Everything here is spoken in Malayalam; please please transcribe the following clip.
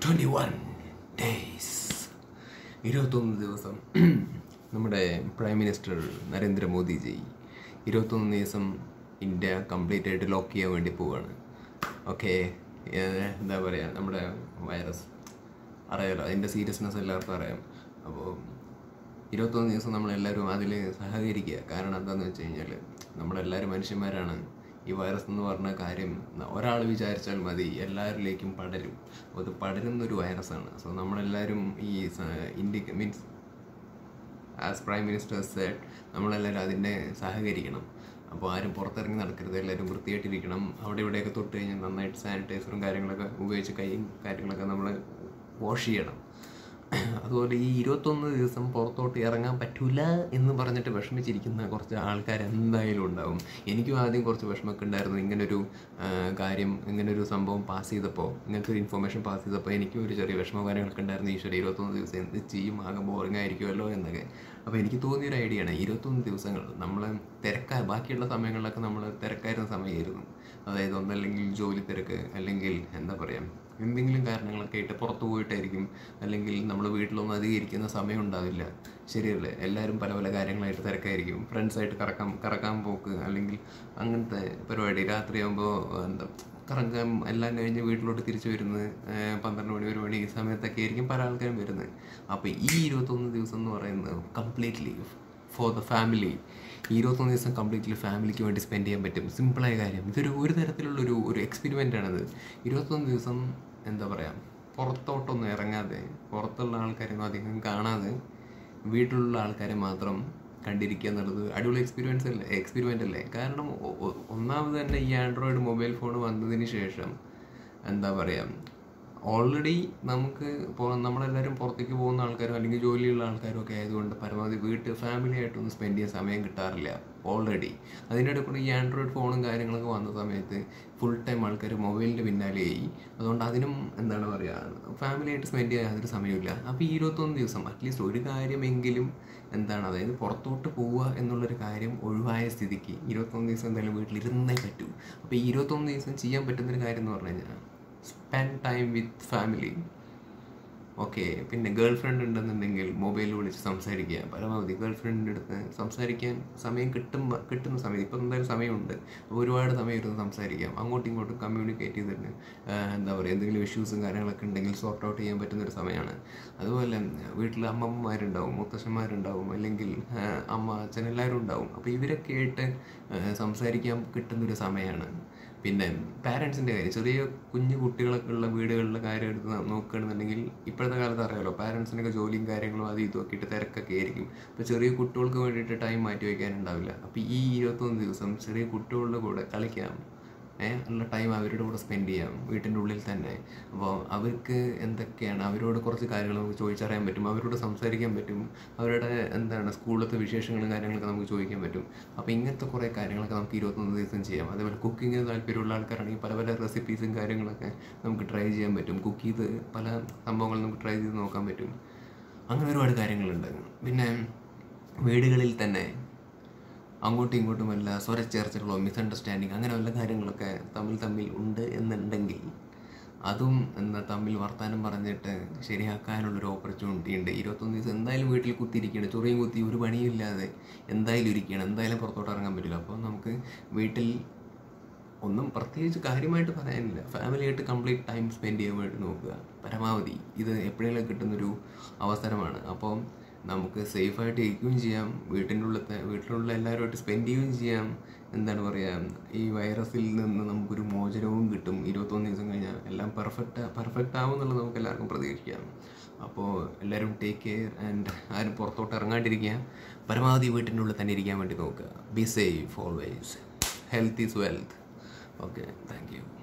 ട്വൻറ്റി വൺ ഡേയ്സ് ഇരുപത്തൊന്ന് ദിവസം നമ്മുടെ പ്രൈം മിനിസ്റ്റർ നരേന്ദ്രമോദിജി ഇരുപത്തൊന്ന് ദിവസം ഇന്ത്യ കംപ്ലീറ്റ് ആയിട്ട് ലോക്ക് ചെയ്യാൻ വേണ്ടി പോവുകയാണ് ഓക്കെ എന്താ പറയുക നമ്മുടെ വൈറസ് അറിയാലോ അതിൻ്റെ സീരിയസ്നെസ് എല്ലാവർക്കും അറിയാം അപ്പോൾ ഇരുപത്തൊന്ന് ദിവസം നമ്മളെല്ലാവരും അതിൽ സഹകരിക്കുക കാരണം എന്താണെന്ന് വെച്ച് കഴിഞ്ഞാൽ നമ്മളെല്ലാവരും മനുഷ്യന്മാരാണ് ഈ വൈറസ് എന്ന് പറഞ്ഞ കാര്യം ഒരാൾ വിചാരിച്ചാൽ മതി എല്ലാവരിലേക്കും പടരും അപ്പോൾ അത് പടരുന്നൊരു വൈറസാണ് സോ നമ്മളെല്ലാവരും ഈ India means as prime minister said നമ്മളെല്ലാവരും അതിൻ്റെ സഹകരിക്കണം അപ്പോൾ ആരും പുറത്തിറങ്ങി നടക്കരുത് എല്ലാവരും വൃത്തിയായിട്ടിരിക്കണം അവിടെ ഇവിടെയൊക്കെ തൊട്ട് കഴിഞ്ഞാൽ നന്നായിട്ട് സാനിറ്റൈസറും കാര്യങ്ങളൊക്കെ ഉപയോഗിച്ച് കൈയും കാര്യങ്ങളൊക്കെ നമ്മൾ വാഷ് ചെയ്യണം അതുപോലെ ഈ ഇരുപത്തൊന്ന് ദിവസം പുറത്തോട്ട് ഇറങ്ങാൻ പറ്റൂല എന്ന് പറഞ്ഞിട്ട് വിഷമിച്ചിരിക്കുന്ന കുറച്ച് ആൾക്കാർ എന്തായാലും ഉണ്ടാവും എനിക്കും ആദ്യം കുറച്ച് വിഷമമൊക്കെ ഉണ്ടായിരുന്നു ഇങ്ങനൊരു ആ, കാര്യം ഇങ്ങനൊരു സംഭവം പാസ് ചെയ്തപ്പോൾ ഇങ്ങനത്തെ ഒരു ഇൻഫർമേഷൻ പാസ് ചെയ്തപ്പോൾ എനിക്കും ഒരു ചെറിയ വിഷമ കാര്യങ്ങളൊക്കെ ഉണ്ടായിരുന്നു ഈശ്വര ഇരുപത്തൊന്ന് ദിവസം എന്ത് ചെയ്യും ആകെ ബോറിംഗ് ആയിരിക്കുമല്ലോ എന്നൊക്കെ അപ്പോൾ എനിക്ക് തോന്നിയൊരു ഐഡിയ ആണ് ഇരുപത്തൊന്ന് ദിവസങ്ങൾ നമ്മൾ തിരക്കാ ബാക്കിയുള്ള സമയങ്ങളിലൊക്കെ നമ്മൾ തിരക്കായിരുന്ന സമയമായിരുന്നു അതായത് ഒന്നല്ലെങ്കിൽ ജോലി തിരക്ക് അല്ലെങ്കിൽ എന്താ പറയുക എന്തെങ്കിലും കാരണങ്ങളൊക്കെ ആയിട്ട് പുറത്ത് പോയിട്ടായിരിക്കും അല്ലെങ്കിൽ നമ്മൾ വീട്ടിലൊന്നും അധികം ഇരിക്കുന്ന സമയം ഉണ്ടാവില്ല ശരിയല്ലേ എല്ലാവരും പല പല കാര്യങ്ങളായിട്ട് തിരക്കായിരിക്കും ഫ്രണ്ട്സായിട്ട് കറക്കാൻ കറക്കാൻ പോക്ക് അല്ലെങ്കിൽ അങ്ങനത്തെ പരിപാടി രാത്രിയാകുമ്പോൾ എന്താ കറങ്ങാൻ എല്ലാം കഴിഞ്ഞ് വീട്ടിലോട്ട് തിരിച്ചു വരുന്നത് ഏഹ് പന്ത്രണ്ട് മണി ഒരു മണി ഈ സമയത്തൊക്കെ ആയിരിക്കും പല ആൾക്കാരും വരുന്നത് അപ്പോൾ ഈ ഇരുപത്തൊന്ന് ദിവസം എന്ന് പറയുന്നത് കംപ്ലീറ്റ്ലി ഫോർ ദ ഫാമിലി ഈ ഇരുപത്തൊന്ന് ദിവസം കംപ്ലീറ്റ്ലി ഫാമിലിക്ക് വേണ്ടി സ്പെൻഡ് ചെയ്യാൻ പറ്റും സിമ്പിളായ കാര്യം ഇതൊരു ഒരു തരത്തിലുള്ള ഒരു ഒരു എക്സ്പെരിമെൻ്റ് ആണത് ഇരുപത്തൊന്ന് ദിവസം എന്താ പറയുക പുറത്തോട്ടൊന്നും ഇറങ്ങാതെ പുറത്തുള്ള ആൾക്കാരൊന്നും അധികം കാണാതെ വീട്ടിലുള്ള ആൾക്കാരെ മാത്രം കണ്ടിരിക്കുക എന്നുള്ളത് അടിപൊളി എക്സ്പീരിയൻസ് അല്ലേ എക്സ്പെരിമെൻ്റ് അല്ലേ കാരണം ഒ- ഒ- ഒന്നാമത് തന്നെ ഈ ആൻഡ്രോയിഡ് മൊബൈൽ ഫോൺ വന്നതിന് ശേഷം എന്താ പറയുക ഓൾറെഡി നമുക്ക് ഇപ്പോൾ നമ്മളെല്ലാവരും പുറത്തേക്ക് പോകുന്ന ആൾക്കാരും അല്ലെങ്കിൽ ജോലിയുള്ള ആൾക്കാരും ഒക്കെ ആയതുകൊണ്ട് പരമാവധി വീട്ട് ഫാമിലി ആയിട്ടൊന്നും സ്പെൻഡ് ചെയ്യാൻ സമയം കിട്ടാറില്ല ഓൾറെഡി അതിൻ്റെ ഇടയിൽ കൂടി ഈ ആൻഡ്രോയിഡ് ഫോണും കാര്യങ്ങളൊക്കെ വന്ന സമയത്ത് ഫുൾ ടൈം ആൾക്കാർ മൊബൈലിൻ്റെ പിന്നാലെയായി അതുകൊണ്ട് അതിനും എന്താണ് പറയുക ഫാമിലി ആയിട്ട് സ്പെൻഡ് ചെയ്യാൻ യാതൊരു സമയമില്ല അപ്പോൾ ഈ ഇരുപത്തൊന്ന് ദിവസം അറ്റ്ലീസ്റ്റ് ഒരു കാര്യമെങ്കിലും എന്താണ് അതായത് പുറത്തോട്ട് പോവുക എന്നുള്ളൊരു കാര്യം ഒഴിവായ സ്ഥിതിക്ക് ഇരുപത്തൊന്ന് ദിവസം എന്തായാലും വീട്ടിലിരുന്നേ പറ്റൂ അപ്പോൾ ഈ ഇരുപത്തൊന്ന് ദിവസം ചെയ്യാൻ പറ്റുന്നൊരു കാര്യം എന്ന് പറഞ്ഞു കഴിഞ്ഞാൽ spend time with family okay പിന്നെ ഗേൾ ഫ്രണ്ട് ഉണ്ടെന്നുണ്ടെങ്കിൽ മൊബൈലിൽ വിളിച്ച് സംസാരിക്കുക പരമാവധി ഗേൾ ഫ്രണ്ടിൻ്റെ അടുത്ത് സംസാരിക്കാൻ സമയം കിട്ടുമ്പോൾ കിട്ടുന്ന സമയം ഇപ്പം എന്തായാലും സമയമുണ്ട് അപ്പോൾ ഒരുപാട് സമയം ഇരുന്ന് സംസാരിക്കാം അങ്ങോട്ടും ഇങ്ങോട്ടും കമ്മ്യൂണിക്കേറ്റ് ചെയ്തിട്ട് ആഹ് എന്താ പറയുക എന്തെങ്കിലും ഇഷ്യൂസും കാര്യങ്ങളൊക്കെ ഉണ്ടെങ്കിൽ സോർട്ട് ഔട്ട് ചെയ്യാൻ പറ്റുന്ന ഒരു സമയമാണ് അതുപോലെ വീട്ടിൽ അമ്മമ്മമാരുണ്ടാവും മുത്തശ്ശന്മാരുണ്ടാവും അല്ലെങ്കിൽ ആഹ് അമ്മ അച്ഛൻ എല്ലാവരും ഉണ്ടാവും അപ്പോൾ ഇവരൊക്കെ ആയിട്ട് ആഹ് സംസാരിക്കാൻ കിട്ടുന്നൊരു സമയമാണ് പിന്നെ പാരൻസിൻ്റെ കാര്യം ചെറിയ കുഞ്ഞു കുട്ടികളൊക്കെ ഉള്ള വീടുകളിലെ കാര്യം എടുത്ത് ന- നോക്കുകയാണെന്നുണ്ടെങ്കിൽ ഇപ്പോഴത്തെ കാലത്ത് അറിയാലോ പാരൻസിനൊക്കെ ജോലിയും കാര്യങ്ങളും അത് ഇതും ഒക്കെ ഇട്ട് തിരക്കൊക്കെ ആയിരിക്കും അപ്പോൾ ചെറിയ കുട്ടികൾക്ക് വേണ്ടിയിട്ട് ടൈം മാറ്റി വയ്ക്കാനുണ്ടാവില്ല അപ്പോൾ ഈ ഇരുപത്തൊന്ന് ദിവസം ചെറിയ കുട്ടികളുടെ കൂടെ കളിക്കാം ഏഹ് ഉള്ള ടൈം അവരുടെ കൂടെ സ്പെൻഡ് ചെയ്യാം വീട്ടിൻ്റെ ഉള്ളിൽ തന്നെ അപ്പോൾ അവർക്ക് എന്തൊക്കെയാണ് അവരോട് കുറച്ച് കാര്യങ്ങൾ നമുക്ക് ചോദിച്ചറിയാൻ പറ്റും അവരോട് സംസാരിക്കാൻ പറ്റും അവരുടെ എന്താണ് സ്കൂളിലത്തെ വിശേഷങ്ങളും കാര്യങ്ങളൊക്കെ നമുക്ക് ചോദിക്കാൻ പറ്റും അപ്പോൾ ഇങ്ങനത്തെ കുറേ കാര്യങ്ങളൊക്കെ നമുക്ക് ഇരുപത്തൊന്ന് ദിവസം ചെയ്യാം അതേപോലെ കുക്കിങ്ങിന് താല്പര്യമുള്ള ആൾക്കാരാണെങ്കിൽ പല പല റെസിപ്പീസും കാര്യങ്ങളൊക്കെ നമുക്ക് ട്രൈ ചെയ്യാൻ പറ്റും കുക്ക് ചെയ്ത് പല സംഭവങ്ങൾ നമുക്ക് ട്രൈ ചെയ്ത് നോക്കാൻ പറ്റും അങ്ങനെ ഒരുപാട് കാര്യങ്ങളുണ്ട് പിന്നെ വീടുകളിൽ തന്നെ അങ്ങോട്ടും ഇങ്ങോട്ടും വല്ല സ്വരച്ചേർച്ചകളോ മിസ്അണ്ടർസ്റ്റാൻഡിങ് അങ്ങനെ വല്ല കാര്യങ്ങളൊക്കെ തമ്മിൽ തമ്മിൽ ഉണ്ട് എന്നുണ്ടെങ്കിൽ അതും എന്താ തമ്മിൽ വർത്തമാനം പറഞ്ഞിട്ട് ശരിയാക്കാനുള്ളൊരു ഓപ്പർച്യൂണിറ്റി ഉണ്ട് ഇരുപത്തൊന്ന് ദിവസം എന്തായാലും വീട്ടിൽ കുത്തിയിരിക്കണം ചൊറിയും കുത്തി ഒരു പണിയും ഇല്ലാതെ എന്തായാലും ഇരിക്കണം എന്തായാലും പുറത്തോട്ട് ഇറങ്ങാൻ പറ്റില്ല അപ്പോൾ നമുക്ക് വീട്ടിൽ ഒന്നും പ്രത്യേകിച്ച് കാര്യമായിട്ട് പറയാനില്ല ഫാമിലിയായിട്ട് കംപ്ലീറ്റ് ടൈം സ്പെൻഡ് ചെയ്യാൻ വേണ്ടി നോക്കുക പരമാവധി ഇത് എപ്പോഴെങ്കിലും കിട്ടുന്നൊരു അവസരമാണ് അപ്പോൾ നമുക്ക് സേഫായിട്ട് ഇരിക്കുകയും ചെയ്യാം വീട്ടിൻ്റെ ഉള്ളത്തെ വീട്ടിലുള്ള എല്ലാവരുമായിട്ട് സ്പെൻഡ് ചെയ്യുകയും ചെയ്യാം എന്താണ് പറയുക ഈ വൈറസിൽ നിന്ന് നമുക്കൊരു മോചനവും കിട്ടും ഇരുപത്തൊന്ന് ദിവസം കഴിഞ്ഞാൽ എല്ലാം പെർഫെക്റ്റ് പെർഫെക്റ്റ് ആവും എന്നുള്ളത് നമുക്ക് എല്ലാവർക്കും പ്രതീക്ഷിക്കാം അപ്പോൾ എല്ലാവരും ടേക്ക് കെയർ ആൻഡ് ആരും പുറത്തോട്ട് ഇറങ്ങാണ്ടിരിക്കുക പരമാവധി വീട്ടിൻ്റെ ഉള്ളിൽ തന്നെ ഇരിക്കാൻ വേണ്ടി നോക്കുക be safe always health is wealth okay thank U